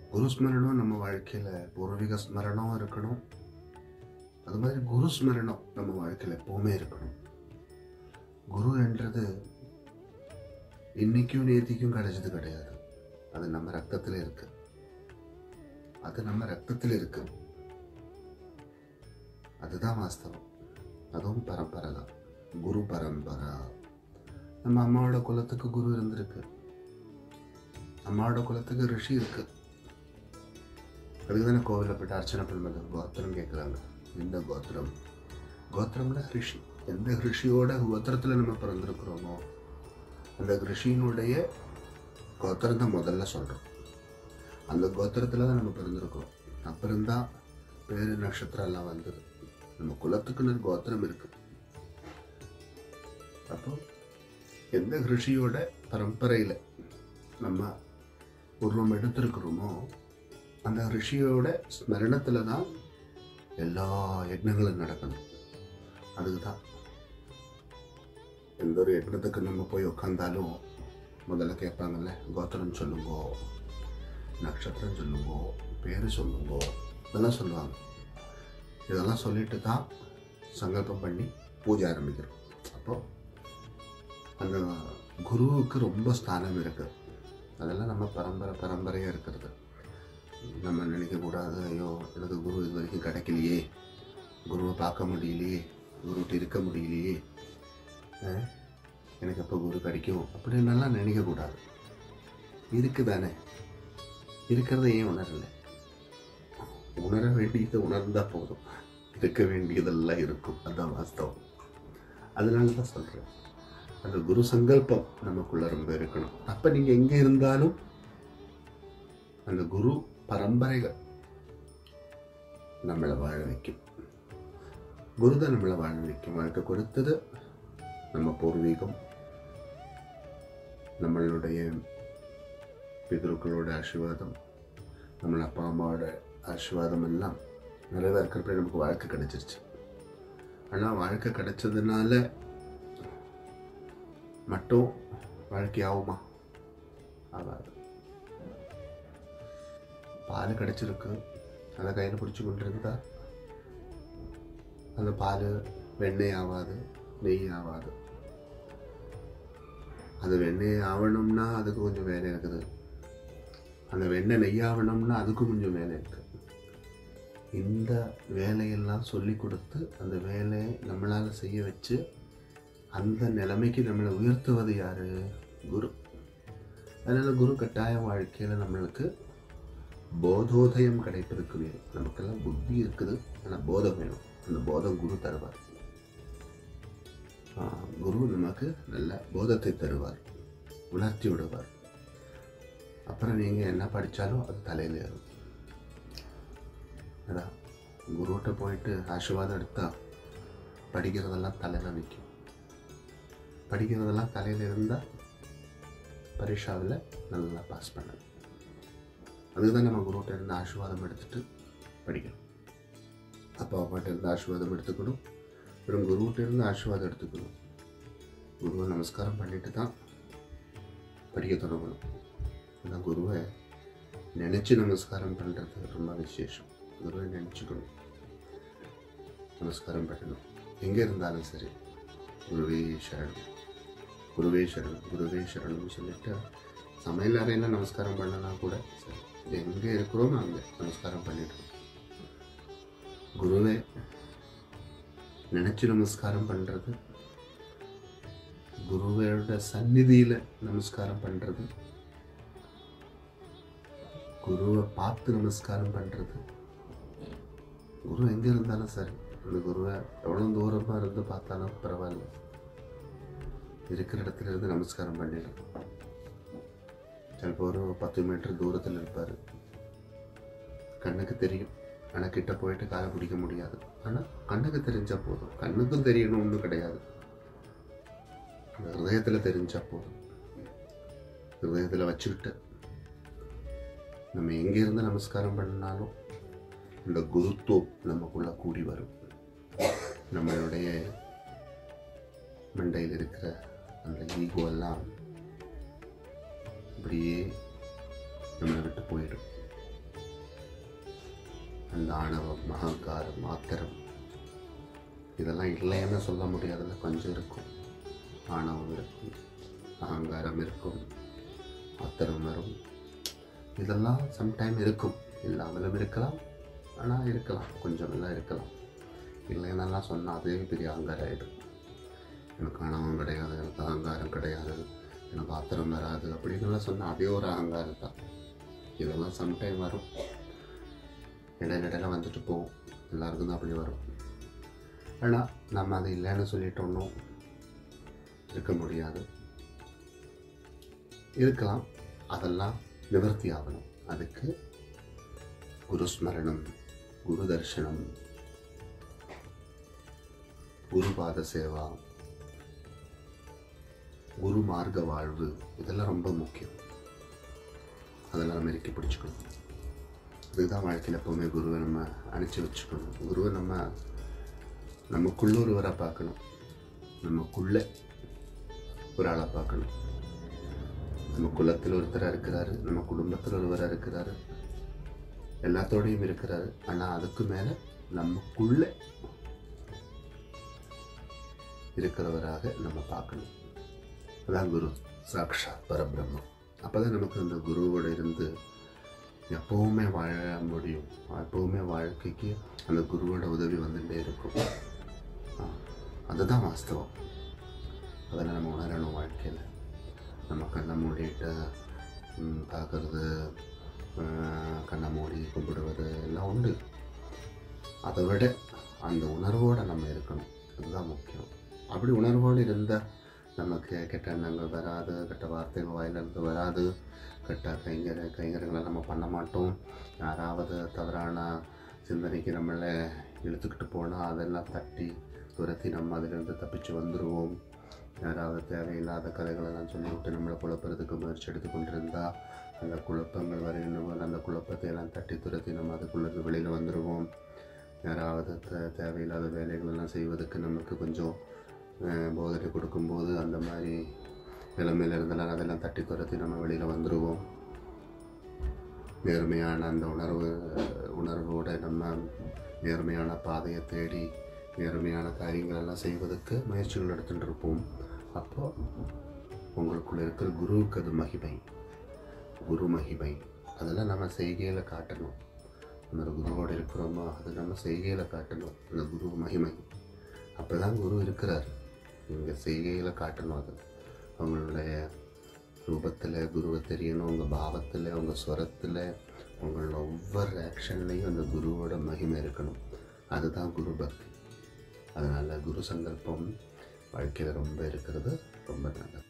குரு ஸ்மரணம் நம்ம வாழ்க்கையில் பூர்வீக ஸ்மரணம் இருக்கணும் அது மாதிரி குரு ஸ்மரணம் நம்ம வாழ்க்கையில் எப்பவுமே இருக்கணும் குரு என்றது இன்னைக்கும் நேத்திக்கும் கிடைச்சது கிடையாது அது நம்ம ரத்தத்தில் இருக்கு அது நம்ம ரத்தத்தில் இருக்கு அதுதான் வாஸ்தவம் அதுவும் பரம்பரை தான் குரு பரம்பரா நம்ம அம்மாவோட குலத்துக்கு குரு இருந்திருக்கு அம்மாவோட குலத்துக்கு ரிஷி இருக்கு அதுக்கு தானே கோவிலில் போயிட்டு அர்ச்சனை பண்ணும்போது கோத்திரம் கேட்குறாங்க எந்த கோத்திரம் கோத்திரம்னா ரிஷி எந்த ரிஷியோட கோத்திரத்தில் நம்ம பிறந்திருக்கிறோமோ அந்த ரிஷியினுடைய கோத்திரம் தான் முதல்ல சொல்கிறோம் அந்த கோத்திரத்தில் தான் நம்ம பிறந்திருக்கிறோம் அப்புறம் தான் பேரு நட்சத்திரம் எல்லாம் வந்தது நம்ம குலத்துக்குன்னு ஒரு கோத்திரம் இருக்கு அப்போ எந்த ரிஷியோட பரம்பரையில் நம்ம உருவம் எடுத்திருக்கிறோமோ அந்த ரிஷியோட ஸ்மரணத்தில் தான் எல்லா யக்னங்களும் நடக்கணும் அதுக்கு தான் எந்த ஒரு யக்னத்துக்கு நம்ம போய் உட்காந்தாலும் முதல்ல கேட்பாங்கல்ல கோத்திரம் சொல்லுங்கோ நட்சத்திரம் சொல்லுங்கோ பேர் சொல்லுங்கோ இதெல்லாம் சொல்லுவாங்க இதெல்லாம் சொல்லிட்டு தான் சங்கல்பம் பண்ணி பூஜை ஆரம்பிக்கிறோம் அப்போ அந்த குருவுக்கு ரொம்ப ஸ்தானம் இருக்கு அதெல்லாம் நம்ம பரம்பரை பரம்பரையாக இருக்கிறது நம்ம நினைக்கக்கூடாது ஐயோ எனக்கு குரு இது வரைக்கும் கிடைக்கலையே குருவை பார்க்க முடியலையே குருட்டு இருக்க முடியலையே அஹ், எனக்கு எப்போ குரு கிடைக்கும் அப்படின்னெல்லாம் நினைக்கக்கூடாது இருக்கு தானே இருக்கிறத ஏன் உணரல உணர வேண்டியதை உணர்ந்தா போதும் இருக்க வேண்டியதெல்லாம் இருக்கும் அதான் வாஸ்தவம் அதனால தான் சொல்கிறேன் அந்த குரு சங்கல்பம் நமக்குள்ள ரொம்ப இருக்கணும் அப்போ நீங்கள் எங்கே இருந்தாலும் அந்த குரு பரம்பரைகள் நம்மளை வாழ வைக்கும் குரு தான் நம்மளை வாழ வைக்கும் வாழ்க்கை கொடுத்தது நம்ம பூர்வீகம் நம்மளுடைய பிதர்களோட ஆசீர்வாதம் நம்மள அப்பா அம்மாவோட ஆசீர்வாதம் எல்லாம் நிறைய இருக்கிறப்ப நமக்கு வாழ்க்கை கிடைச்சிருச்சு ஆனால் வாழ்க்கை கிடைச்சதுனால மட்டும் வாழ்க்கை ஆகுமா ஆகாது பால் கிடைச்சிருக்கு அதை கையில் பிடிச்சி கொண்டு இருந்தா அந்த பால் வெண்ணெய் ஆகாது நெய் ஆகாது அது வெண்ணெய் ஆகணும்னா அதுக்கு கொஞ்சம் வேலை இருக்குது அந்த வெண்ணெய் நெய் ஆகணும்னா அதுக்கும் கொஞ்சம் வேலை இருக்கு இந்த வேலையெல்லாம் சொல்லி கொடுத்து அந்த வேலையை நம்மளால் செய்ய வச்சு அந்த நிலைமைக்கு நம்மளை உயர்த்துவது யாரு குரு அதனால குரு கட்டாய வாழ்க்கையில் நம்மளுக்கு போதோதயம் கிடைப்பதற்கு வேணும் நமக்கெல்லாம் புத்தி இருக்குது ஆனால் போதம் வேணும் அந்த போதம் குரு தருவார் ஆ, குரு நமக்கு நல்ல போதத்தை தருவார் உணர்த்தி விடுவார் அப்புறம் நீங்கள் என்ன படித்தாலும் அது தலையில் ஏறும் அதான் குருகிட்ட போயிட்டு ஆசீர்வாதம் எடுத்தா படிக்கிறதெல்லாம் தலையில் நிற்கும் படிக்கிறதெல்லாம் தலையில் இருந்தால் பரீட்சாவில் நல்லா பாஸ் பண்ணணும் அதுதான் நம்ம குருகிட்ட இருந்து ஆசீர்வாதம் எடுத்துட்டு படிக்கணும் அப்பா அம்மாட்ட இருந்து ஆசீர்வாதம் எடுத்துக்கணும் அப்புறம் குருகிட்ட இருந்து ஆசீர்வாதம் எடுத்துக்கணும் குருவை நமஸ்காரம் பண்ணிட்டு தான் படிக்க தொடங்கணும் ஆனால் குருவை நினச்சி நமஸ்காரம் பண்ணுறது ரொம்ப விசேஷம் குருவை நினச்சிக்கணும் நமஸ்காரம் பண்ணணும் எங்கே இருந்தாலும் சரி குருவே சரணம் குருவே சரணம் குருவே சரணம்னு சொல்லிட்டு சமையல் அறையில் நமஸ்காரம் பண்ணனா கூட சரி எங்கே இருக்கிறோமோ அங்கே நமஸ்காரம் பண்ணிடுறோம் குருவே நினச்சி நமஸ்காரம் பண்ணுறது குருவோட சந்நிதியில் நமஸ்காரம் பண்ணுறது குருவை பார்த்து நமஸ்காரம் பண்ணுறது குரு எங்கே இருந்தாலும் சரி அந்த குருவை எவ்வளோ தூரமாக இருந்து பார்த்தாலும் பரவாயில்ல இருக்கிற இடத்துல இருந்து நமஸ்காரம் பண்ணிடும் சிலப்போ ஒரு பத்து மீட்டர் தூரத்தில் இருப்பார் கண்ணுக்கு தெரியும் ஆனால் கிட்ட போயிட்டு காலை பிடிக்க முடியாது ஆனால் கண்ணுக்கு தெரிஞ்சா போதும் கண்ணுக்கும் தெரியணும்னு கிடையாது அந்த ஹிருதயத்தில் தெரிஞ்சா போதும் ஹிருதயத்தில் வச்சுக்கிட்டு நம்ம எங்கேருந்து நமஸ்காரம் பண்ணாலும் இந்த குருத்துவம் நமக்குள்ள கூடி வரும் நம்மளுடைய மண்டையில் இருக்கிற அந்த ஈகோ எல்லாம் அப்படியே நம்மளை விட்டு போயிடும் இந்த ஆணவம் அகங்காரம் ஆத்திரம் இதெல்லாம் இல்லைன்னு சொல்ல முடியாதுல கொஞ்சம் இருக்கும் ஆணவம் இருக்கும் அகங்காரம் இருக்கும் ஆத்திரம் வரும் இதெல்லாம் சம்டைம் இருக்கும் இல்லாமலும் இருக்கலாம் ஆனால் இருக்கலாம் கொஞ்சம் எல்லாம் இருக்கலாம் இல்லைன்னெல்லாம் சொன்னால் அதே பெரிய அகங்காரம் ஆகிடும் எனக்கு ஆணவம் கிடையாது எனக்கு அகங்காரம் கிடையாது எனக்கு ஆத்திரம் வராது அப்படின்னுலாம் சொன்னால் அதே ஒரு அகங்காரம் தான் இதெல்லாம் சம்டைம் வரும் இடையிடையில வந்துட்டு போகும் எல்லாருக்கும் தான் அப்படி வரும் ஆனால் நம்ம அது இல்லைன்னு சொல்லிட்டோன்னும் இருக்க முடியாது இருக்கலாம் அதெல்லாம் நிவர்த்தி ஆகணும் அதுக்கு குரு ஸ்மரணம் குரு தர்ஷனம் குருபாத சேவா குரு மார்க்க வாழ்வு இதெல்லாம் ரொம்ப முக்கியம் அதெல்லாம் நம்ம இறுக்கி பிடிச்சிக்கணும் இதுதான் வாழ்க்கையில் எப்போவுமே குருவை நம்ம அணைச்சி வச்சுக்கணும் குருவை நம்ம நமக்குள்ளொருவரை பார்க்கணும் நமக்குள்ளே ஒரு ஆளை பார்க்கணும் நம்ம குலத்தில் ஒருத்தராக இருக்கிறாரு நம்ம குடும்பத்தில் ஒருவராக இருக்கிறாரு எல்லாத்தோடையும் இருக்கிறாரு ஆனால் அதுக்கு மேலே நமக்குள்ளே இருக்கிறவராக நம்ம பார்க்கணும் அதான் குரு சாக்ஷாத் பரபிரம்மம் அப்போ தான் நமக்கு அந்த குருவோட இருந்து எப்போவுமே வாழ முடியும் எப்போவுமே வாழ்க்கைக்கு அந்த குருவோட உதவி வந்துகிட்டே இருக்கும் ஆ, அதுதான் வாஸ்தவம் அதில் நம்ம உணரணும் வாழ்க்கையில் நம்ம கண்ணை மூடிட்டு ம், பார்க்கறது ஆ, கண்ணை மூடி கும்பிடுவது எல்லாம் உண்டு அதை விட அந்த உணர்வோடு நம்ம இருக்கணும் அதுதான் முக்கியம் அப்படி உணர்வோடு இருந்தால் நமக்கு கெட்ட எண்ணங்கள் வராது கெட்ட வார்த்தைகள் வாயிலிருந்து வராது கெட்ட கைங்கர கைங்கரங்களை நம்ம பண்ண மாட்டோம் யாராவது தவறான சிந்தனைக்கு நம்மளை இழுத்துக்கிட்டு போனால் அதெல்லாம் தட்டி துரத்தி நம்ம அதிலிருந்து தப்பிச்சு வந்துடுவோம் யாராவது தேவையில்லாத கதைகளெல்லாம் சொல்லிவிட்டு நம்மளை குழப்பறதுக்கு முயற்சி எடுத்து கொண்டிருந்தா அந்த குழப்பங்கள் வரையும் அந்த குழப்பத்தை எல்லாம் தட்டி துரத்தி நம்ம அதுக்குள்ளேருந்து வெளியில் வந்துடுவோம் யாராவது தே- தேவையில்லாத வேலைகளெல்லாம் செய்வதற்கு நமக்கு கொஞ்சம் அஹ், போதனை கொடுக்கும்போது அந்த மாதிரி நிலைமையில இருந்தெல்லாம் அதெல்லாம் தட்டி துரத்தி நம்ம வெளியில் வந்துடுவோம் நேர்மையான அந்த உணர்வு உணர்வோட நம்ம நேர்மையான பாதையை தேடி நேர்மையான காரியங்கள் எல்லாம் செய்வதற்கு முயற்சிகள் எடுத்துட்டு இருப்போம் அப்போ உங்களுக்குள்ள இருக்கிற குருவுக்கு அது மகிமை குரு மகிமை அதெல்லாம் நம்ம செய்கையில் காட்டணும் அந்த குருவோடு இருக்கிறோமோ அது நம்ம செய்கையில் காட்டணும் அந்த குரு மகிமை அப்போ தான் குரு இருக்கிறார் இங்கே செய்கையில் காட்டணும் அது அவங்களுடைய ரூபத்தில் குருவை தெரியணும் உங்கள் பாவத்தில் உங்கள் ஸ்வரத்தில் உங்களோட ஒவ்வொரு ஆக்ஷன்லேயும் அந்த குருவோட மகிமை இருக்கணும் அதுதான் குரு பக்தி அதனால் குரு சங்கல்பம் வாழ்க்கையில் ரொம்ப இருக்கிறது ரொம்ப நல்லது